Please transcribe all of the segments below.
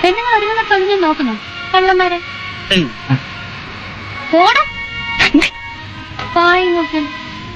പെണ്ണുങ്ങൾ ഒരുങ്ങുന്ന തൊഴിഞ്ഞു നോക്കുന്നു കള്ളന്മാരെ പോടാ പായി നോക്കാൻ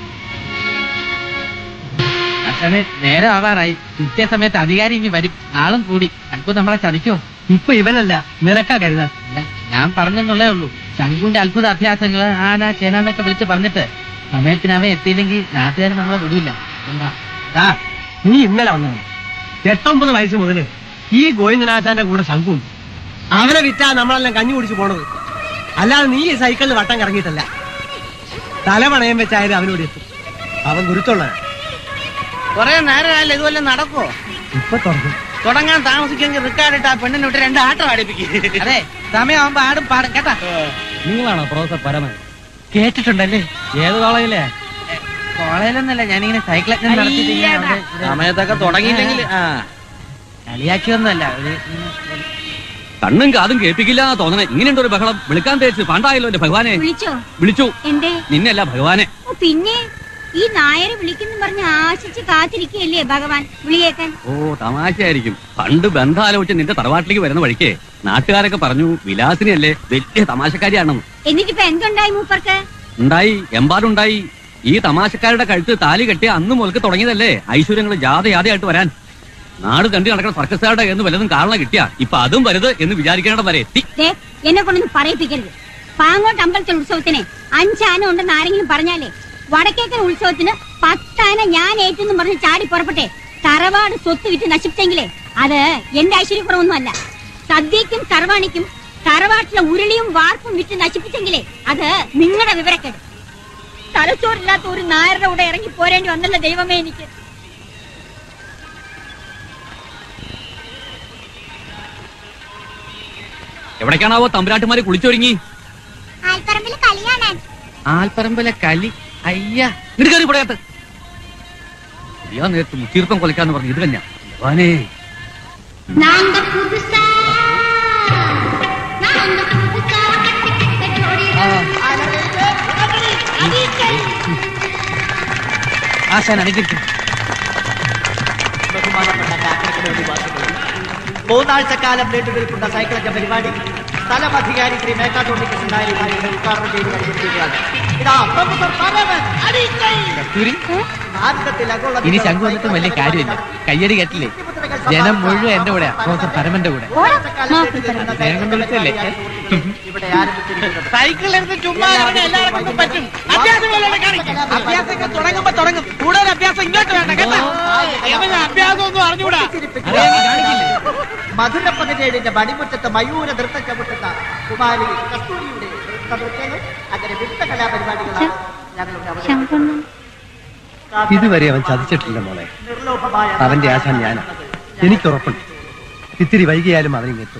അച്ഛനെ നേരെ ആവാറായി കൃത്യസമയത്ത് അധികാരി ഇനി വരും ആളും കൂടി അല്പം നമ്മളെ ചതിക്കോ ഇപ്പൊ ഇവനല്ല നിനക്കാ കരുതാൻ ഇല്ല, ഞാൻ പറഞ്ഞെന്നുള്ളേ ഉള്ളൂ ശങ്കുന്റെ അത്ഭുത അഭ്യാസങ്ങൾ ആന ചേനാന്നൊക്കെ വിളിച്ച് പറഞ്ഞിട്ട് സമയത്തിന് അവൻ എത്തിയില്ലെങ്കിൽ നാട്ടുകാർ നമ്മളെ വിടില്ല എന്താ ആ നീ ഇന്നലെ വന്നത് എട്ടൊമ്പത് വയസ്സ് മുതല് ഈ ഗോവിന്ദനാഥാന്റെ കൂടെ ശങ്കുണ്ട് അവനെ വിറ്റാ നമ്മളെല്ലാം കഞ്ഞി കുടിച്ച് പോണത് അല്ലാതെ നീ ഈ സൈക്കിളിൽ വട്ടം കറങ്ങിയിട്ടല്ല തലപണയം വെച്ചായാലും അവനോട് എത്തും അവൻ ഗുരുത്തുള്ള കൊറേ നേരമല്ല ഇതുവല്ല നടക്കോ ഇപ്പൊ തുറക്കും തുടങ്ങാൻ താമസിക്കെങ്കിൽ റിക്കാർഡിട്ട് ആ പെണ്ണിനെ വിട്ട് രണ്ട് ആട്ടം അടിപ്പിക്കും അതെ സമയമാകുമ്പോ ആടും പാടും കേട്ടാ നിങ്ങളാണോ പ്രൊഫസർ പരമൻ കേട്ടിട്ടുണ്ടല്ലേ ഏത് കോളേജിലെ കോളേജിലൊന്നല്ല ഞാനിങ്ങനെ സൈക്കിൾ നടത്തിയിട്ട് ഇങ്ങനെ അവിടെ ഇവിടെ സമയത്തൊക്കെ തുടങ്ങിയില്ലെങ്കിൽ ആ കളിയാക്കിയൊന്നുമല്ല ഒരു കണ്ണും കാതും കേൾപ്പിക്കില്ല തോന്നണേ ഇങ്ങനെയുണ്ട് ഒരു ബഹളം വിളിക്കാൻ തേച്ച് പണ്ടായല്ലോ എന്റെ ഭഗവാനെ വിളിച്ചോ വിളിച്ചു എന്തേ നിന്നല്ല ഭഗവാനെ ഓ, പിന്നെ ഈ നായരെ വിളിക്കുന്നു പറഞ്ഞ് ആശിച്ച് കാത്തിരിക്കുകയല്ലേ ഭഗവാൻ വിളിയേക്കാൻ ഓ തമാശയായിരിക്കും പണ്ട് ബന്ധാലോചിച്ച് നിന്റെ തറവാട്ടിലേക്ക് വരുന്ന വഴിക്ക് നാട്ടുകാരൊക്കെ പറഞ്ഞു വിലാസിനിയല്ലേ വലിയ തമാശക്കാരിയാണെന്ന് എന്നിട്ടിപ്പോ എന്തുണ്ടായി മൂപ്പർക്ക് ഉണ്ടായി എമ്പാടുണ്ടായി ഈ തമാശക്കാരുടെ കഴുത്ത് താലി കെട്ടി അന്ന് മുതൽക്ക് തുടങ്ങിയതല്ലേ ഐശ്വര്യങ്ങൾ ജാതയാതയായിട്ട് വരാൻ നാട് കണ്ടു നടക്കുന്ന സർക്കസുകാരുടെ എന്ന് വല്ലതും കാരണം കിട്ടിയ ഇപ്പൊ അതും വരുത് എന്ന് വിചാരിക്കേണ്ട വരെ എത്തി ദേ എന്നെ കൊണ്ടൊന്നും പറയിപ്പിക്കരുത് പാങ്ങോട്ട് അമ്പലത്തിൽ ഉത്സവത്തിന് അഞ്ചാന ഉണ്ടെന്ന് ആരെങ്കിലും പറഞ്ഞാലേ വടക്കേക്കൻ ഉത്സവത്തിന് പത്താന ഞാൻ ഏറ്റെന്ന് പറഞ്ഞ് ചാടി പുറപ്പെട്ടെ തറവാട് സ്വത്ത് വിറ്റ് നശിപ്പിച്ചെങ്കിലേ അത് എന്റെ ഐശ്വര്യക്കുറവൊന്നുമല്ല സദ്യക്കും തറവാണിക്കും തറവാട്ടിലെ ഉരുളിയും വാർപ്പും വിറ്റ് നശിപ്പിച്ചെങ്കിലേ അത് നിങ്ങളുടെ വിവരക്കേട് തലച്ചോറില്ലാത്ത ഒരു നായരുടെ കൂടെ ഇറങ്ങി പോരേണ്ടി വന്നല്ലോ ദൈവമേ എനിക്ക് എവിടേക്കാണാവോ തമ്പുരാട്ടുമാര് കുളിച്ചൊരുങ്ങി ആൽപ്പറമ്പിൽ കളി കാണാൻ ആൽപ്പറമ്പിലെ കലി അയ്യാ ഇങ്ങോട്ട് കയറി പറയാത്ത ഞാൻ നേരത്തെ മുത്തീർത്ഥം കൊലക്കാന്ന് പറഞ്ഞു ഇത് തന്നെയാ ഭഗവാനേ நாங்க புதுசா நாங்க புதுசா கட்டிக்கிட்ட ஜோடி ആശാൻ അനുകരിക്കും ബഹുമാനപ്പെട്ട കാക്കരക്കട നിവാസികളെ മൂന്നാഴ്ചക്കാലം നീണ്ടു നിൽക്കുന്ന സൈക്കിളൊക്കെ പരിപാടി സ്ഥലം അധികാരി ശ്രീ മേക്കാട്ടോണ്ടി കൃഷ്ണനായരുടെ ഉദ്ഘാടനം ചെയ്ത് കഴിഞ്ഞിരിക്കുകയാണ് ഇതാ പ്രൊഫസർ പരമൻ അടിക്കൈ. കസ്തൂരി ഭാരതത്തിൽ അഗോള ഇനി ശംഖു വന്നിട്ട് വലിയ കാര്യമില്ല കയ്യടി കേട്ടില്ലേ ജനം മുഴുവൻ എന്റെ കൂടെ പ്രൊഫസർ പരമന്റെ കൂടെ സ്നേഹം കൊണ്ട് വിളിച്ചതല്ലേ? ഇവിടെ ആരംഭിച്ചിരിക്കുന്നത് സൈക്കിൾ എടുത്ത് ചുമ്മാ ഇറങ്ങി എല്ലാവർക്കും പറ്റും അഭ്യാസങ്ങളോടെ കാണിക്കും അഭ്യാസമൊക്കെ തുടങ്ങുമ്പോ തുടങ്ങും കൂടുതൽ അഭ്യാസം ഇങ്ങോട്ട് വേണ്ട കേട്ടോ ഇവന് അഭ്യാസം ഒന്നും അറിഞ്ഞൂടാ കാണിക്കില്ലേ മധുര പതിനേഴിന്റെ മണിമുറ്റത്ത് മയൂര നൃത്തം ചവിട്ടുന്ന കുമാരി കസ്തൂരിയുടെ നൃത്ത നൃത്യങ്ങൾ അങ്ങനെ വിവിധ കലാപരിപാടികളാണ് ഞങ്ങളുടെ അവതരണം. ഇതുവരെ അവൻ ചതിച്ചിട്ടില്ല മോളെ നിർലോഭമായ അവന്റെ ആശാൻ ഞാനാ എനിക്കുറപ്പുണ്ട് ഇത്തിരി വൈകിയാലും അവനിങ്ങെത്തും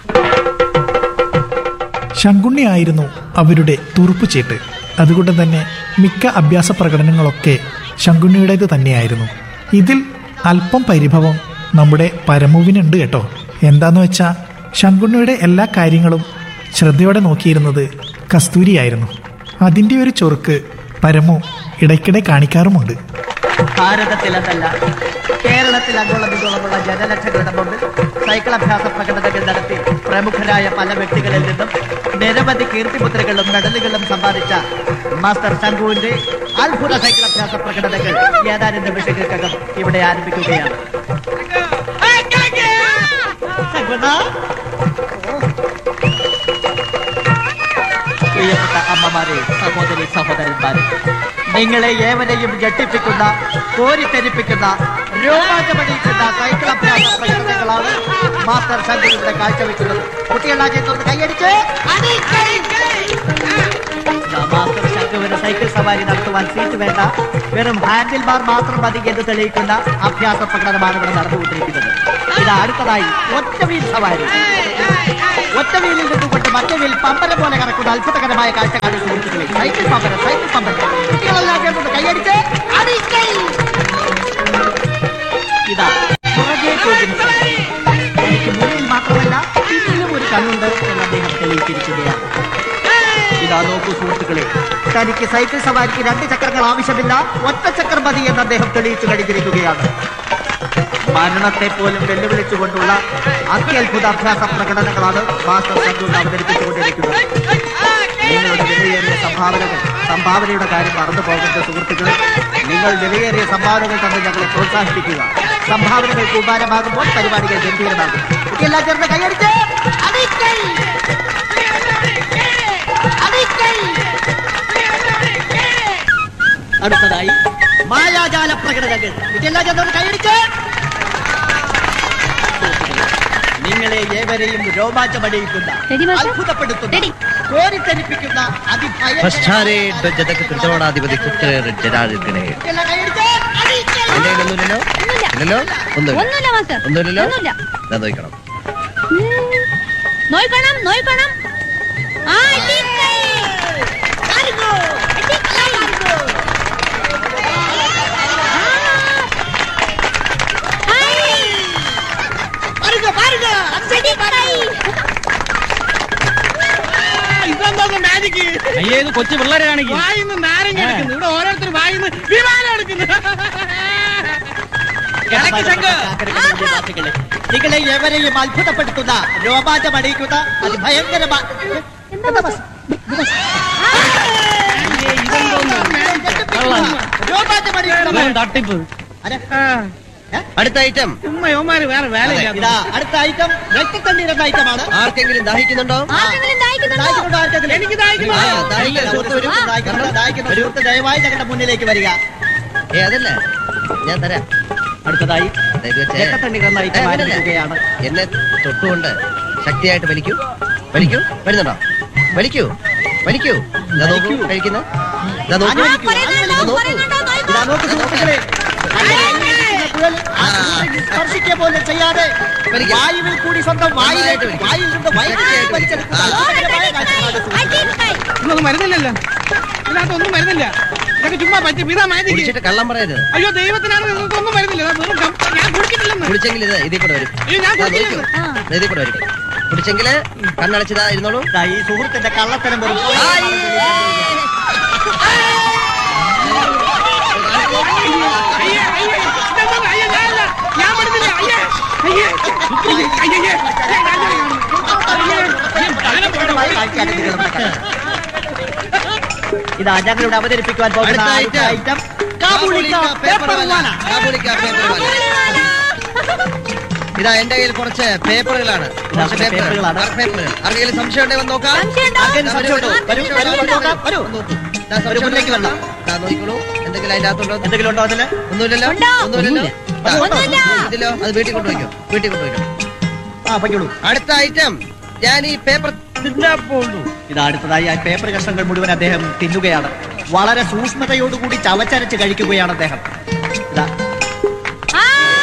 ശങ്കുണ്ണിയായിരുന്നു അവരുടെ തുറുപ്പുചീട്ട് അതുകൊണ്ട് തന്നെ മിക്ക അഭ്യാസ പ്രകടനങ്ങളൊക്കെ ശങ്കുണ്ണിയുടേത് തന്നെയായിരുന്നു ഇതിൽ അല്പം പരിഭവം നമ്മുടെ പരമുവിനുണ്ട് കേട്ടോ എന്താന്ന് വെച്ചാ ശങ്കുണ്ണിയുടെ എല്ലാ കാര്യങ്ങളും ശ്രദ്ധയോടെ നോക്കിയിരുന്നത് കസ്തൂരിയായിരുന്നു അതിൻ്റെ ഒരു ചൊറുക്ക് പരമു ഇടയ്ക്കിടെ കാണിക്കാറുമുണ്ട് ഭാരതത്തിലെന്നല്ല കേരളത്തിൽ അങ്ങോളം ഇങ്ങോളമുള്ള ജനലക്ഷങ്ങളുടെ മുമ്പിൽ സൈക്കിൾ അഭ്യാസ പ്രകടനങ്ങൾ നടത്തി പ്രമുഖരായ പല വ്യക്തികളിൽ നിന്നും നിരവധി കീർത്തിമുദ്രകളും മെഡലുകളും സമ്പാദിച്ച മാസ്റ്റർ ശംഖുവിന്റെ അത്ഭുത സൈക്കിൾ അഭ്യാസ പ്രകടനങ്ങൾ ഏതാനും നിമിഷങ്ങൾക്കകം ഇവിടെ ആരംഭിക്കുകയാണ് ശങ്കുണ്ണ. പ്രിയപ്പെട്ട അമ്മമാരെ സഹോദരി സഹോദരന്മാരെ നിങ്ങളെ ഏവരെയും ജട്ടിപ്പിക്കുന്ന കോരിത്തെരിപ്പിക്കുന്ന രോമാഞ്ചമണിയിക്കുന്ന സൈക്കിൾ അഭ്യാസ പ്രകടനങ്ങളാണ് മാസ്റ്റർ ശങ്കർ ഇവിടെ കാഴ്ചവെക്കുന്നത് കുട്ടികളാ ചെന്നൊന്ന് കൈയടിച്ച് ഇതാ മാസ്റ്റർ ശങ്കുവിന് സൈക്കിൾ സവാരി നടത്തുവാൻ സീറ്റ് വേണ്ട വെറും ഹാൻഡിൽ ബാർ മാത്രം മതി എന്ന് തെളിയിക്കുന്ന അഭ്യാസ പ്രകടനമാണ് ഇവിടെ നടന്നുകൊണ്ടിരിക്കുന്നത് ഇത് അടുത്തതായി ഒറ്റവീൽ സവാരി ഒറ്റവീലിൽ നിന്നുകൊണ്ട് മറ്റേ വീൽ പമ്പര പോലെ കറക്കുന്ന അത്ഭുതകരമായ കാഴ്ച കാണുന്ന സുഹൃത്തുക്കളെ സൈക്കിൾ പമ്പര സൈക്കിൾ പമ്പര കുട്ടികളെല്ലാം ചേർന്നത് കൈയടിച്ച് അടിക്കൈ. ഇതാ പുറകെ പോകുന്ന സംഘം. എനിക്ക് മുന്നിൽ മാത്രമല്ല പിന്നിലും ഒരു കണ്ണുണ്ട് എന്ന് അദ്ദേഹം തെളിയിച്ചിരിക്കുകയാണ് ഇതാ നോക്കൂ സുഹൃത്തുക്കളെ തനിക്ക് സൈക്കിൾ സവാരിക്ക് രണ്ട് ചക്രങ്ങൾ ആവശ്യമില്ല ഒറ്റ ചക്രം മതി എന്ന് അദ്ദേഹം തെളിയിച്ചു കഴിഞ്ഞിരിക്കുകയാണ് മരണത്തെ പോലും വെല്ലുവിളിച്ചുകൊണ്ടുള്ള അത്യത്ഭുത അഭ്യാസ പ്രകടനങ്ങളാണ് മാസ്റ്റർ സംഘം അവതരിപ്പിച്ചുകൊണ്ടിരിക്കുന്നത് നിങ്ങളുടെ വിലയേറിയ സംഭാവനകൾ സംഭാവനയുടെ കാര്യം മറന്നു പോകേണ്ട സുഹൃത്തുക്കളെ നിങ്ങൾ വിലയേറിയ സംഭാവനകൾ തമ്മിൽ ഞങ്ങളെ പ്രോത്സാഹിപ്പിക്കുക സംഭാവനകൾ കൂമ്പാരമാകുമ്പോൾ പരിപാടികൾ ഗംഭീരമാകും എല്ലാം ചേർന്ന് കൈയടിച്ച് അടുത്തതായി മായാജാല പ്രകടനങ്ങൾ ഇതെല്ലാം ചേർന്ന് കൈയടിച്ച് നിങ്ങളെ ഏവരെയും രോമാഞ്ചമണിയിക്കുന്ന Ready, master? അത്ഭുതപ്പെടുത്തുന്ന Ready. കോരിത്തരിപ്പിക്കുന്ന ഭ്രഷ്ടാരേ അതിഭയങ്കര ധ്വജതക കൃതോടാധിപതി പുത്രേർ ജനാർദ്ദനെ ഇതെല്ലാം കൈയടിച്ച് അടിച്ച്. എന്റെ കയ്യിലൊന്നുമില്ലല്ലോ ഒന്നുമില്ല. ഇല്ലല്ലോ ഒന്നുമില്ല ഒന്നുമില്ല മാസ്റ്റർ ഒന്നുമില്ലല്ലോ ഒന്നുമില്ല ഞാൻ നോക്കണം ഉം. നോയിക്കണം നോയിക്കണം ആ അടിക്കൈ. ആരുങ്ങോ? അടിക്കൈ. ആ. ഹായ്. പാരുங்க, പാരുங்க. അടിക്കൈ. ഇതെന്താ മാജിക്ക് അയ്യേ ഇത് കൊച്ചു പിള്ളേരെ കാണിക്കും വായിന്ന് നാരങ്ങ എടുക്കുന്നു ഇവിടെ ഓരോരുത്തർ വായിന്ന് വിമാനം എടുക്കുന്നു കിഴക്ക് ശംഖ് കാക്കരക്കടലിന്റെ നിങ്ങളെ ഏവരെയും അത്ഭുതപ്പെടുത്തുന്ന രോമാഞ്ചമണിയിക്കുന്ന അതിഭയങ്കരമാ എന്താ ബസ്? രോമാഞ്ചമണിയിക്കുന്ന തട്ടിപ്പ് അരെ, ഏ? അടുത്ത ഐറ്റം ചുമ്മാ യോമാര് വേറെ വേലയില്ല ഇതാ അടുത്ത ഐറ്റം രക്തക്കണ്ണീർ എന്ന ഐറ്റമാണ് ആർക്കെങ്കിലും ദാഹിക്കുന്നുണ്ടോ ആർക്കെങ്കിലും ദാഹിക്കുന്നുണ്ടോ? ദാഹിക്കുന്നുണ്ടോ ആർക്കെങ്കിലും? എനിക്ക് ദാഹിക്കുന്നു. ആ, ആ, ദാഹിക്കുന്ന സുഹൃത്ത് വരൂ, ദാഹിക്കുന്ന ദാഹിക്കുന്ന സുഹൃത്ത് ദയവായി ഞങ്ങളുടെ മുന്നിലേക്ക് വരിക ഏ അതല്ല ഞാൻ തരാം അടുത്തതായി ദേ ഇത് വെച്ചേ. രക്തക്കണ്ണീർ എന്ന ഏ, ഐറ്റം അങ്ങനല്ല. ആരംഭിക്കുകയാണ് എന്നെ തൊട്ടുകൊണ്ട് ശക്തിയായിട്ട് വലിക്കൂ വലിക്കൂ വരുന്നുണ്ടോ വലിക്കൂ വലിക്കൂ ഇതാ നോക്കൂ കഴിക്കുന്ന ഇതാ നോക്കൂ ആ, ഇതാ പറയുന്നുണ്ടോ? നോക്കൂ പറയുന്നുണ്ടോ? ഇതാ നോയിക്കോ. നോക്ക് സുഹൃത്തുക്കളെ കുഴൽ ആ സുഹൃത്ത് സ്പർശിക്കുക പോലും ചെയ്യാതെ വലിക്കാം. വായുവിൽ കൂടി സ്വന്തം വായുവിലേക്ക് നന്നായിട്ട് വലിക്കാം. വായിൽ നിന്ന് വയറ്റിലേക്ക് വലിച്ചെടുക്കുന്ന ആ. അത്ഭുതകരമായ കാഴ്ചകളാണ് സുഹൃത്തുക്കളെ. അടിക്കൈ. ഇതൊന്നും മരുന്നില്ലല്ലോ ഇതിനകത്തൊന്നും മരുന്നില്ല ഇതൊക്കെ ചുമ്മാ പറ്റും ഇതാ മാജിക്ക് കുടിച്ചിട്ട് കള്ളം പറയരുത് അയ്യോ ദൈവത്തിനാണ് നിങ്ങൾക്കൊന്നും മരുന്നില്ല ഇതാ വെറും കം- ഞാൻ കുടിച്ചിട്ടില്ലെന്ന് കുടിച്ചെങ്കിൽ ഇത് ഇതിൽ കൂടെ വരും അയ്യോ ഞാൻ ഇതാ നോക്കൂ കുടിച്ചില്ലെന്ന് ആ. ദേ ഇതിൽ കൂടെ വരും കുടിച്ചെങ്കില് കണ്ണടച്ചതാ ഇരുന്നോളൂ ഇതാ ഈ സുഹൃത്തിന്റെ കള്ളത്തരം വെറും അയ്യേ അയ്യേ ഇതെന്താ അയ്യേ ഞാനല്ല ഞാൻ പറ്റുന്നില്ല അയ്യേ അയ്യേ അയ്യേ അയ്യേ അത്ഭുതകരമായ കാഴ്ചയാണ് നിങ്ങൾ ഇവിടെ കണ്ടത്. ഇതാ ഞങ്ങളിവിടെ അവതരിപ്പിക്കുവാൻ പോകുന്ന അടുത്ത അടുത്ത item. ഐറ്റം കാബൂളിക്ക പേപ്പർ വാല. കാബൂളിക്ക പേപ്പർ വാല ഇതാ എന്റെ കയ്യിൽ കുറച്ച് പേപ്പറുകളാണ് കുറച്ച് കുറച്ച് പേപ്പറുകൾ പേപ്പറുകളാണ്. പേപ്പറുകൾ ആർക്കെങ്കിലും സംശയം ഉണ്ടെങ്കിൽ വന്ന് നോക്കാം സംശയമുണ്ടോ? ആർക്കെങ്കിലും സംശയമുണ്ടോ? വരൂ, വരൂ, വരൂ, നോക്കാം, വരൂ. ദാ സംശയം ഒരു മുന്നിലേക്ക് ഉണ്ടെങ്കിൽ വരണം. ദാ നോക്കിക്കോളൂ എന്തെങ്കിലും അതിന്റെ അകത്തുണ്ടോ എന്തെങ്കിലും ഉണ്ടോ അതില് ഒന്നുമില്ലല്ലോ ഉണ്ടോ? ഒന്നുമില്ലല്ലോ ദാ, ഒന്നുമില്ല. ഇതിലോ അത് വീട്ടിൽ കൊണ്ടുപോയിക്കോ വീട്ടിൽ കൊണ്ടുപോയിക്കോ ആ പൊയ്ക്കോളൂ അടുത്ത ഐറ്റം ഞാൻ ഈ പേപ്പർ തിന്നാൻ പോകുന്നു ഇത് അടുത്തതായി ആ പേപ്പർ കഷ്ണങ്ങൾ മുഴുവൻ അദ്ദേഹം തിന്നുകയാണ് വളരെ സൂക്ഷ്മതയോടുകൂടി ചവച്ചരച്ച് കഴിക്കുകയാണ് അദ്ദേഹം ഇതാ ആ.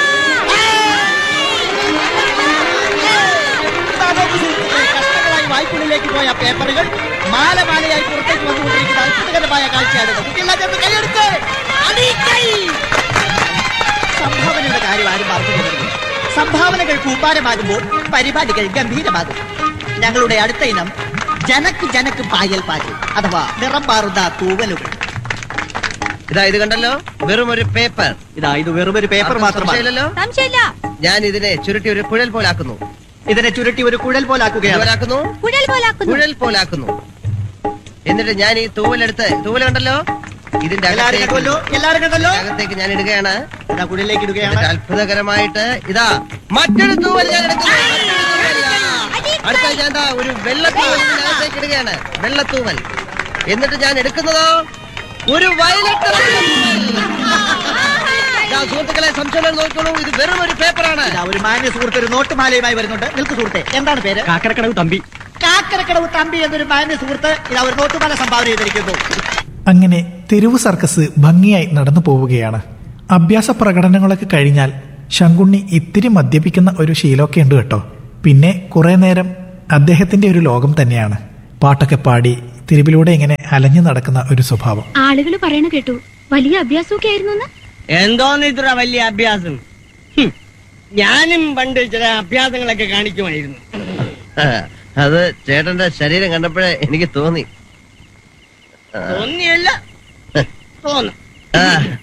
ഇതാ നോക്കൂ സുഹൃത്തുക്കളെ, കഷ്ണങ്ങളായി വായ്പുള്ളിലേക്ക് പോയ പേപ്പറുകൾ മാല മാലയായി പുറത്തേക്ക് വന്നുകൊണ്ടിരിക്കുന്ന അത്ഭുതകരമായ കാഴ്ചയാണ് ഇത്. കുട്ടികളെല്ലാം ചേർന്ന് കൈയടിച്ച് അടിക്കൈ. സംഭാവനയുടെ കാര്യം ആരും മറന്നു പോകരുത് സംഭാവനകൾ കൂമ്പാരമാകുമ്പോൾ പരിപാടികൾ ഗംഭീരമാകും ഞങ്ങളുടെ അടുത്ത ഇനം ജനക്ക് ജനക്ക് പായൽ പാല് അഥവാ നിറം മാറുന്ന തൂവലുകൾ ഇതാ ഇത് കണ്ടല്ലോ വെറും ഒരു പേപ്പർ ഇതാ ഇത് വെറും ഒരു പേപ്പർ മാത്രമാണ് സംശയമില്ലല്ലോ സംശയമില്ല ഞാൻ ഇതിനെ ചുരുട്ടി ഒരു കുഴൽ പോലാക്കുന്നു ഇതിനെ ചുരുട്ടി ഒരു കുഴൽ പോലാക്കുകയാണ് പോലാക്കുന്നു കുഴൽ പോലാക്കുന്നു കുഴൽ പോലാക്കുന്നു എന്നിട്ട് ഞാൻ ഈ തൂവലെടുത്ത് തൂവൽ കണ്ടല്ലോ ഇതിന്റെ എല്ലാവരും അകത്തേക്ക് കണ്ടല്ലോ എല്ലാവരും കണ്ടല്ലോ അകത്തേക്ക് ഞാൻ ഇടുകയാണ് ഇതാ കുഴലിലേക്ക് ഇടുകയാണ് എന്നിട്ട് അത്ഭുതകരമായിട്ട് ഇതാ മറ്റൊരു തൂവൽ ഞാൻ എടുക്കുന്നു മറ്റൊരു തൂവൽ. ആ. അടുത്ത ഞാൻ ദാ ഒരു വെള്ളത്തൂവൽ ഇതിനകത്തേക്ക് ഇടുകയാണ് വെള്ളത്തൂവൽ എന്നിട്ട് ഞാൻ എടുക്കുന്നതോ ഒരു വയലറ്റ് സുഹൃത്തുക്കളെ സംശയം നോക്കിക്കോളൂ ഇത് വെറും ഒരു പേപ്പറാണ് ഇതാ ഒരു മാന്യ സുഹൃത്ത് ഒരു നോട്ടുമാലയുമായി വരുന്നുണ്ട് നിൽക്കു സുഹൃത്തെ എന്താണ് പേര് കാക്കരക്കടവ് തമ്പി കാക്കരക്കടവ് തമ്പി എന്നൊരു മാന്യ സുഹൃത്ത് ഇതാ ഒരു നോട്ടുമാല സംഭാവന ചെയ്തിരിക്കുന്നു അങ്ങനെ തെരുവ് സർക്കസ് ഭംഗിയായി നടന്നു പോവുകയാണ് അഭ്യാസ പ്രകടനങ്ങളൊക്കെ കഴിഞ്ഞാൽ ശങ്കുണ്ണി ഇത്തിരി മദ്യപിക്കുന്ന ഒരു ശീലമൊക്കെ ഉണ്ട് കേട്ടോ പിന്നെ കുറെ നേരം അദ്ദേഹത്തിന്റെ ഒരു ലോകം തന്നെയാണ് പാട്ടൊക്കെ പാടി തെരുവിലൂടെ ഇങ്ങനെ അലഞ്ഞു നടക്കുന്ന ഒരു സ്വഭാവം ആളുകൾ പറയണ കേട്ടു വലിയ അഭ്യാസമൊക്കെ ആയിരുന്നു എന്തോന്ന് ഇത്ര വലിയ അഭ്യാസം ഹും. ഞാനും പണ്ട് ചില അഭ്യാസങ്ങളൊക്കെ കാണിക്കുമായിരുന്നു ആ, അത് ചേട്ടന്റെ ശരീരം കണ്ടപ്പോഴേ എനിക്ക് തോന്നി തോന്നിയല്ല തോന്നും ആ,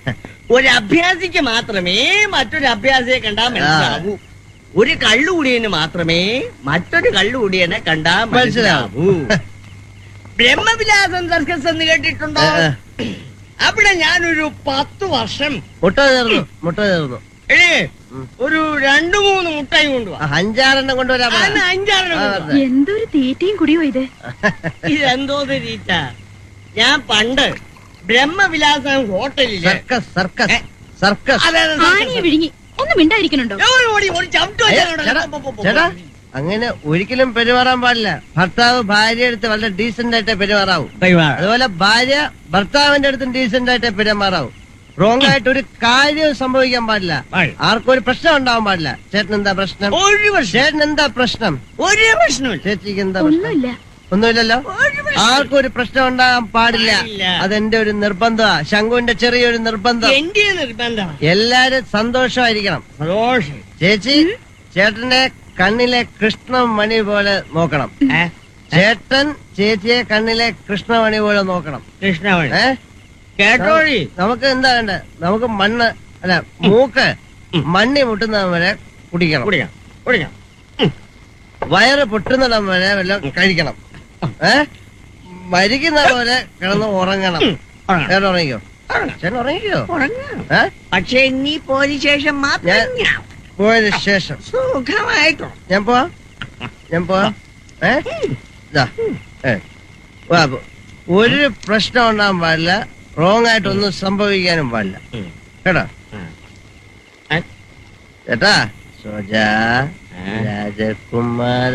ഒരു അഭ്യാസിക്ക് മാത്രമേ മറ്റൊരു അഭ്യാസിയെ കണ്ടാ മനസ്സിലാവൂ ഒരു കള്ളുകൂടിയന് മാത്രമേ മറ്റൊരു കള്ളുകൂടിയനെ കണ്ടാ മനസ്സിലാവൂ ബ്രഹ്മവിലാസം സർക്കസ് എന്ന് കേട്ടിട്ടുണ്ടോ അവിടെ ഞാനൊരു പത്ത് വർഷം മുട്ട ചേർന്നു മുട്ട ചേർന്നു ഏ ഒരു രണ്ടു മൂന്ന് മുട്ടായി കൊണ്ടുപോവാ അഞ്ചാറെണ്ണം കൊണ്ടുവരാൻ പറ. അന്ന് അഞ്ചാറെണ്ണം ആ, കൊണ്ടുവാ. അതെ. എന്തൊരു തീറ്റയും കുടിയോ ഇത് ഇതെന്തോ രീച്ച ഞാൻ പണ്ട് ബ്രഹ്മവിലാസം ഹോട്ടലില് സർക്കസ് സർക്കസ് ഏ? സർക്കസ് അതെ, അതെ, ആണിയെ വിഴുങ്ങി ഒന്ന് മിണ്ടായിരിക്കണുണ്ടോ ഓടി, ഓടി, ഓടി, ചവിട്ട് അയ്യോ, വെച്ചാൽ ചേട്ടാ, പോ, പോ, പോ, ചേട്ടാ പോ. അങ്ങനെ ഒരിക്കലും പെരുമാറാൻ പാടില്ല ഭർത്താവ് ഭാര്യ അടുത്ത് വളരെ ഡീസന്റ് ആയിട്ടേ പെരുമാറാവൂ അതുപോലെ ഭാര്യ ഭർത്താവിന്റെ അടുത്തും ഡീസന്റ് ആയിട്ടേ പെരുമാറാവൂ റോങ് ആയിട്ട് ഒരു കാര്യവും സംഭവിക്കാൻ പാടില്ല പാടില്ല. ആർക്കും ഒരു പ്രശ്നം ഉണ്ടാവാൻ പാടില്ല ചേട്ടൻ എന്താ പ്രശ്നം ഒരു പ്രശ്നം ചേട്ടൻ എന്താ പ്രശ്നം ഒരു പ്രശ്നമില്ല ചേച്ചിക്ക് എന്താ പ്രശ്നം ഒന്നുമില്ല ഒന്നുമില്ലല്ലോ ഒരു പ്രശ്നം. ആർക്കും ഒരു പ്രശ്നം ഉണ്ടാകാൻ പാടില്ല പാടില്ല. അതെന്റെ ഒരു നിർബന്ധമാ ശങ്കുവിന്റെ ചെറിയൊരു നിർബന്ധം എന്റെ നിർബന്ധം എല്ലാരും സന്തോഷമായിരിക്കണം സന്തോഷം ചേച്ചി ചേട്ടന്റെ കണ്ണിലെ കൃഷ്ണമണി പോലെ നോക്കണം ഏ? ചേട്ടൻ ചേച്ചിയെ കണ്ണിലെ കൃഷ്ണമണി പോലെ നോക്കണം കൃഷ്ണവഴി ഏ കേട്ടോഴി നമുക്ക് എന്താ വേണ്ടേ നമുക്ക് മണ്ണ് അല്ല മൂക്ക് മണ്ണി മുട്ടുന്നിടം വരെ കുടിക്കണം കുടിക്കാം കുടിക്കാം വയറ് പൊട്ടുന്നിടം വരെ വല്ലതും കഴിക്കണം ഏ മരിക്കുന്ന പോലെ കിടന്ന് ഉറങ്ങണം ഉറങ്ങണം. ചേട്ടൻ ഉറങ്ങിക്കോ ചേട്ടൻ ഉറങ്ങിക്കോ ഉറങ്ങാം. ഏ പക്ഷെ നീ പോയ ശേഷം മാത്രം ഞാൻ- ഞാൻ പോയതിന് ശേഷം സുഖമായിട്ടോ ഞാൻ പോവാ ഞാൻ പോവാ ഏ ദാ, ഏ. വാ, പോ. ഒരു പ്രശ്നം ഉണ്ടാകാൻ പാടില്ല റോങ് ആയിട്ടൊന്നും സംഭവിക്കാനും പാടില്ല ഉം. കേട്ടോ ഉം. ഏ? ചേട്ടാ സോജ രാജകുമാര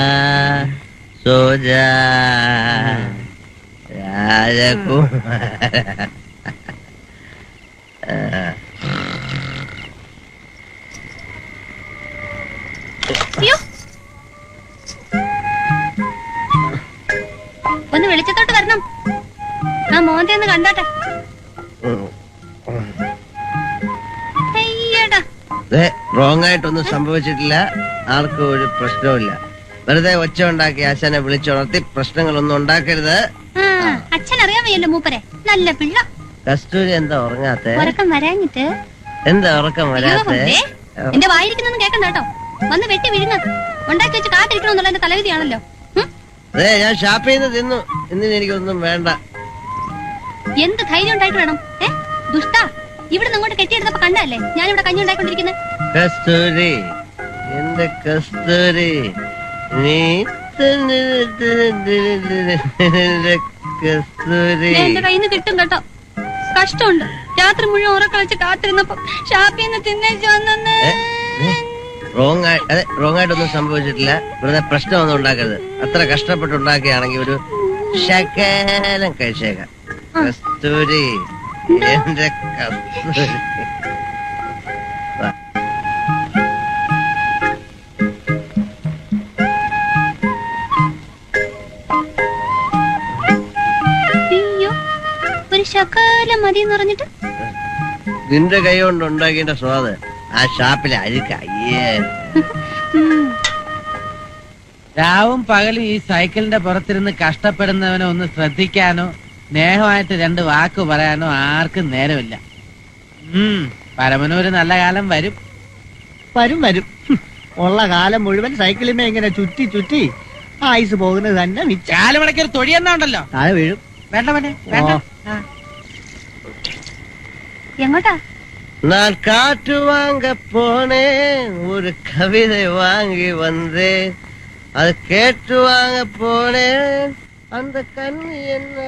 സോജ രാജകുമാര ആ. അയ്യോ ഒന്ന് വെളിച്ചത്തോട്ട് വരണം ആ മോന്റെ ഒന്ന് കണ്ടോട്ടെ ഉം. അയ്യടാ റോങ് ആയിട്ടൊന്നും സംഭവിച്ചിട്ടില്ല ആർക്കും ഒരു പ്രശ്നവുമില്ല വെറുതെ ഒച്ച ഉണ്ടാക്കി ആശാനെ വിളിച്ചുണർത്തി പ്രശ്നങ്ങളൊന്നും ഉണ്ടാക്കരുത് ആ അച്ഛൻ അറിയാൻ വയ്യല്ലോ മൂപ്പരെ നല്ല പിള്ള കസ്തൂരി എന്താ ഉറങ്ങാത്തെ ഉറക്കം വരാഞ്ഞിട്ട് എന്താ ഉറക്കം അയ്യോ, വരാത്തെ ദേ, എന്റെ വായിരിക്കുന്നൊന്നും കേക്കണ്ട കേട്ടോ വന്ന് വെട്ടി വിഴുങ്ങ ഉണ്ടാക്കി വെച്ച് കാത്തിരിക്കണമെന്നുള്ള എന്റെ തലവിധിയാണല്ലോ ഉം? അതെ ഞാൻ ഷാപ്പിൽ നിന്ന് തിന്നു ഇന്നിന് എനിക്കൊന്നും വേണ്ട എന്ത് ധൈര്യം ഉണ്ടായിട്ട് വേണം ഏ ദുഷ്ട ഇവിടെ അങ്ങോട്ട് കെട്ടിയെടുത്തപ്പോ കണ്ടല്ലേ ഞാനിവിടെ കഞ്ഞി ഉണ്ടായിക്കൊണ്ടിരിക്കുന്നത് കസ്തൂരി എന്റെ കസ്തൂരി നീ എന്റെ കസ്തൂരി എന്റെ കയ്യിൽ നിന്ന് കിട്ടും കേട്ടോ കഷ്ടമുണ്ട് രാത്രി മുഴുവൻ ഉറക്കളിച്ച് കാത്തിരുന്നപ്പോ ഷാപ്പിൽ നിന്ന് തിന്നേച്ച് വന്നെ റോങ് ആയി അതെ റോങ് ആയിട്ടൊന്നും സംഭവിച്ചിട്ടില്ല വെറുതെ പ്രശ്നമൊന്നും ഉണ്ടാക്കരുത് അത്ര കഷ്ടപ്പെട്ടുണ്ടാക്കിയാണെങ്കിൽ ഒരു ശകലം കഴിച്ചേക്കാം കസ്തൂരി എന്റെ കസ്തൂരി വാ. അയ്യോ ഒരു ശകാലം മതി എന്ന് പറഞ്ഞിട്ട് നിന്റെ കൈ കൊണ്ട് ഉണ്ടാക്കിയ സ്വാദ് ആ ഷാപ്പിലെ അഴുക്ക അയ്യേ ഉം. രാവും പകലും ഈ സൈക്കിളിന്റെ പുറത്തിരുന്ന് കഷ്ടപ്പെടുന്നവനെ ഒന്ന് ശ്രദ്ധിക്കാനോ സ്നേഹമായിട്ട് രണ്ട് വാക്ക് പറയാനോ ആർക്കും നേരമില്ല ഉം പരമനൂര് നല്ല കാലം വരും വരും വരും ഹും. ഉള്ള കാലം മുഴുവൻ സൈക്കിളിമേ ഇങ്ങനെ ചുറ്റി ചുറ്റി ആയുസ് പോകുന്നത് തന്നെ മിച്ച കാലുമടക്കി ഒരു തൊടി എന്നാ ഉണ്ടല്ലോ താഴെ വീഴും വേണ്ട മോനെ വേണ്ട ഓ. ആ. എങ്ങോട്ടാ நான் காற்று வாங்க போனேன் ஒரு கவிதை வாங்கி வந்தேன் அது கேட்டு வாங்க போனேன் அந்த கண் என்ன